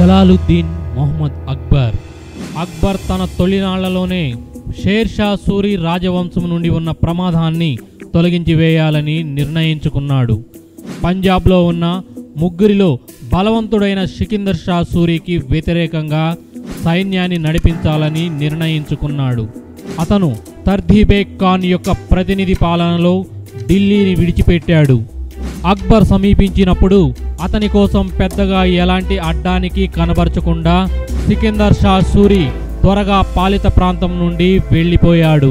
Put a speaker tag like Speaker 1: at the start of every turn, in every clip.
Speaker 1: జలాలుద్దీన్ మొహమ్మద్ అక్బర్ అక్బర్ తన తొలినాళ్లలోనే షేర్షా సూరి రాజవంశం నుండి ఉన్న ప్రమాదాన్ని తొలగించి వేయాలని నిర్ణయించుకున్నాడు పంజాబ్లో ఉన్న ముగ్గురిలో బలవంతుడైన సికిందర్ షా సూరికి వ్యతిరేకంగా సైన్యాన్ని నడిపించాలని నిర్ణయించుకున్నాడు అతను తర్ధీబేగ్ ఖాన్ యొక్క ప్రతినిధి పాలనలో ఢిల్లీని విడిచిపెట్టాడు అక్బర్ సమీపించినప్పుడు అతని కోసం పెద్దగా ఎలాంటి అడ్డానికి కనబరచకుండా సికిందర్ షా సూరి త్వరగా పాలిత ప్రాంతం నుండి వెళ్ళిపోయాడు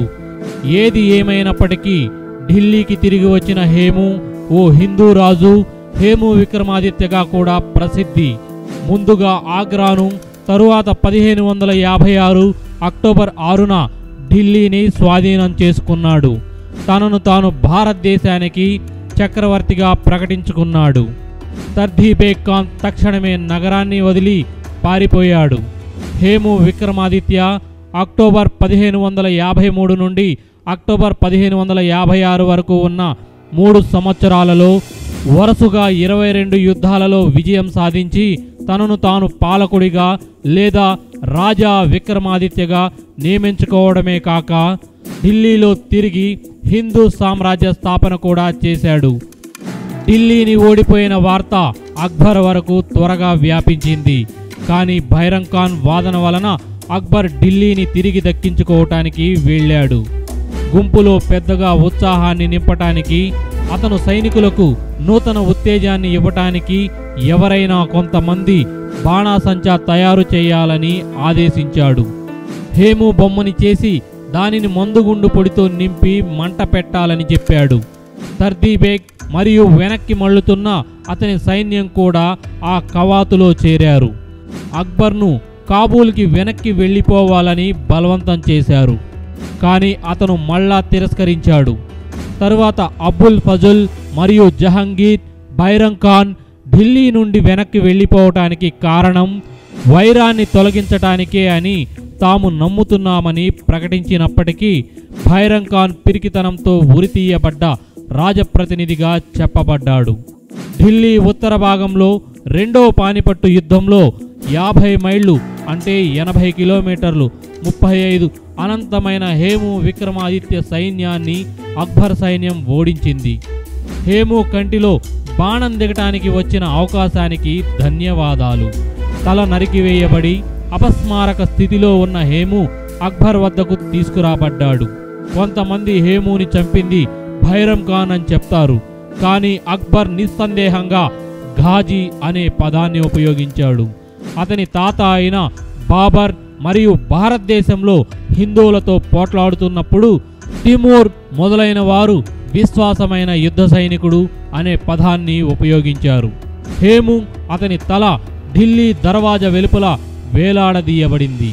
Speaker 1: ఏది ఏమైనప్పటికీ ఢిల్లీకి తిరిగి వచ్చిన హేము ఓ హిందూ రాజు హేము విక్రమాదిత్యగా కూడా ప్రసిద్ధి ముందుగా ఆగ్రాను తరువాత పదిహేను వందల యాభై ఆరు అక్టోబర్ ఆరున ఢిల్లీని స్వాధీనం చేసుకున్నాడు తనను తాను భారతదేశానికి చక్రవర్తిగా ప్రకటించుకున్నాడు తర్ధీబేగ్ ఖాన్ తక్షణమే నగరాన్ని వదిలి పారిపోయాడు హేము విక్రమాదిత్య అక్టోబర్ పదిహేను వందల యాభై మూడు నుండి అక్టోబర్ పదిహేను వందల యాభై ఆరు వరకు ఉన్న మూడు సంవత్సరాలలో వరుసగా ఇరవై రెండు యుద్ధాలలో విజయం సాధించి తనను తాను పాలకుడిగా లేదా రాజా విక్రమాదిత్యగా నియమించుకోవడమే కాక ఢిల్లీలో తిరిగి హిందూ సామ్రాజ్య స్థాపన కూడా చేశాడు ఢిల్లీని ఓడిపోయిన వార్త అక్బర్ వరకు త్వరగా వ్యాపించింది కానీ భైరం ఖాన్ వాదన వలన అక్బర్ ఢిల్లీని తిరిగి దక్కించుకోవటానికి వెళ్ళాడు గుంపులో పెద్దగా ఉత్సాహాన్ని నింపటానికి అతను సైనికులకు నూతన ఉత్తేజాన్ని ఇవ్వటానికి ఎవరైనా కొంతమంది బాణాసంచా తయారు చేయాలని ఆదేశించాడు హేము బొమ్మని చేసి దానిని మందుగుండు పొడితో నింపి మంట పెట్టాలని చెప్పాడు తర్దీబేగ్ మరియు వెనక్కి మళ్ళుతున్న అతని సైన్యం కూడా ఆ కవాతులో చేరారు అక్బర్ను కాబూల్కి వెనక్కి వెళ్ళిపోవాలని బలవంతం చేశారు కానీ అతను మళ్ళా తిరస్కరించాడు తరువాత అబుల్ ఫజుల్ మరియు జహంగీర్ బైరం ఖాన్ ఢిల్లీ నుండి వెనక్కి వెళ్ళిపోవటానికి కారణం వైరాన్ని తొలగించటానికే అని తాము నమ్ముతున్నామని ప్రకటించినప్పటికీ భైరం ఖాన్ పిరికితనంతో ఉరితీయబడ్డ రాజప్రతినిధిగా చెప్పబడ్డాడు ఢిల్లీ ఉత్తర భాగంలో రెండో పానిపట్టు యుద్ధంలో యాభై మైళ్ళు అంటే ఎనభై కిలోమీటర్లు ముప్పై ఐదు అనంతమైన హేము విక్రమాదిత్య సైన్యాన్ని అక్బర్ సైన్యం ఓడించింది హేము కంటిలో బాణం దిగటానికి వచ్చిన అవకాశానికి ధన్యవాదాలు తల నరికివేయబడి అపస్మారక స్థితిలో ఉన్న హేము అక్బర్ వద్దకు తీసుకురాబడ్డాడు కొంతమంది హేముని చంపింది భైరం ఖాన్ అని చెప్తారు కానీ అక్బర్ నిస్సందేహంగా ఘాజీ అనే పదాన్ని ఉపయోగించాడు అతని తాత అయిన బాబర్ మరియు భారతదేశంలో హిందువులతో పోట్లాడుతున్నప్పుడు తిమూర్ మొదలైన వారు విశ్వాసమైన యుద్ధ సైనికుడు అనే పదాన్ని ఉపయోగించారు హేము అతని తల ఢిల్లీ దర్వాజ వెలుపల వేలాడదీయబడింది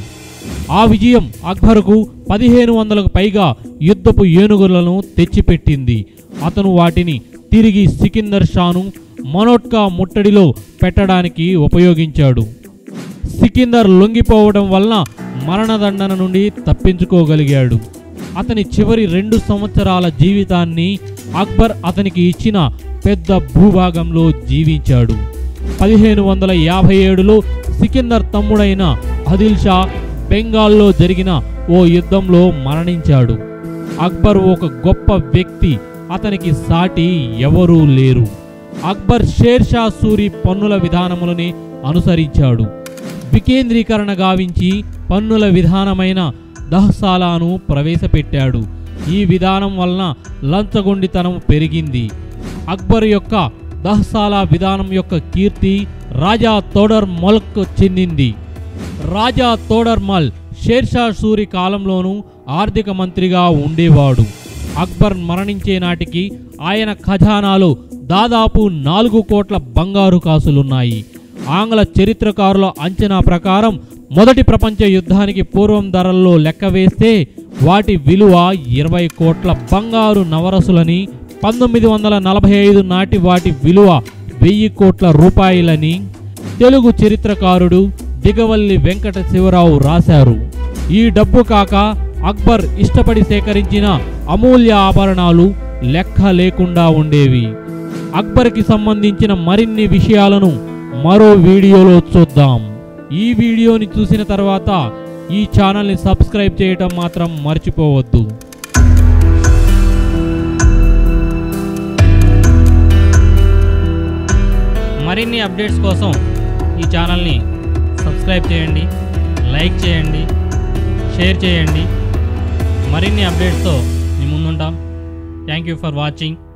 Speaker 1: ఆ విజయం అక్బరుకు పదిహేను వందలకు పైగా యుద్ధపు ఏనుగులను తెచ్చిపెట్టింది అతను వాటిని తిరిగి సికిందర్ షాను మనోట్కా ముట్టడిలో పెట్టడానికి ఉపయోగించాడు సికిందర్ లొంగిపోవడం వలన మరణదండన నుండి తప్పించుకోగలిగాడు అతని చివరి రెండు సంవత్సరాల జీవితాన్ని అక్బర్ అతనికి ఇచ్చిన పెద్ద భూభాగంలో జీవించాడు పదిహేను వందల యాభై ఏడులో సికిందర్ తమ్ముడైన ఆదిల్ షా బెంగాల్లో జరిగిన ఓ యుద్ధంలో మరణించాడు అక్బర్ ఒక గొప్ప వ్యక్తి అతనికి సాటి ఎవరూ లేరు అక్బర్ షేర్ షా సూరి పన్నుల విధానములని అనుసరించాడు వికేంద్రీకరణ గావించి పన్నుల విధానమైన దహసాలాను ప్రవేశపెట్టాడు ఈ విధానం వలన లంచగొండితనం పెరిగింది అక్బర్ యొక్క దహసాలా విధానం యొక్క కీర్తి రాజా తోడర్ మల్క్ చెందింది రాజా తోడర్మల్ షేర్షా సూరి కాలంలోనూ ఆర్థిక మంత్రిగా ఉండేవాడు అక్బర్ మరణించే నాటికి ఆయన ఖజానాలో దాదాపు నాలుగు కోట్ల బంగారు కాసులున్నాయి ఆంగ్ల చరిత్రకారుల అంచనా ప్రకారం మొదటి ప్రపంచ యుద్ధానికి పూర్వం ధరల్లో లెక్క వేస్తే వాటి విలువ ఇరవై కోట్ల బంగారు నవరసులని పంతొమ్మిది వందల నలభై ఐదు నాటి వాటి విలువ వెయ్యి కోట్ల రూపాయలని తెలుగు చరిత్రకారుడు దిగవల్లి వెంకట శివరావు రాశారు ఈ డబ్బు కాక అక్బర్ ఇష్టపడి సేకరించిన అమూల్య ఆభరణాలు లెక్క లేకుండా ఉండేవి అక్బర్కి సంబంధించిన మరిన్ని విషయాలను మరో వీడియోలో చూద్దాం ఈ వీడియోని చూసిన తర్వాత ఈ ఛానల్ని సబ్స్క్రైబ్ చేయటం మాత్రం మర్చిపోవద్దు మరిన్ని అప్డేట్స్ కోసం ఈ ఛానల్ని సబ్స్క్రైబ్ చేయండి లైక్ చేయండి షేర్ చేయండి మరిన్ని అప్డేట్స్తో మీ ముందుంటాం థ్యాంక్ యూ ఫర్ వాచింగ్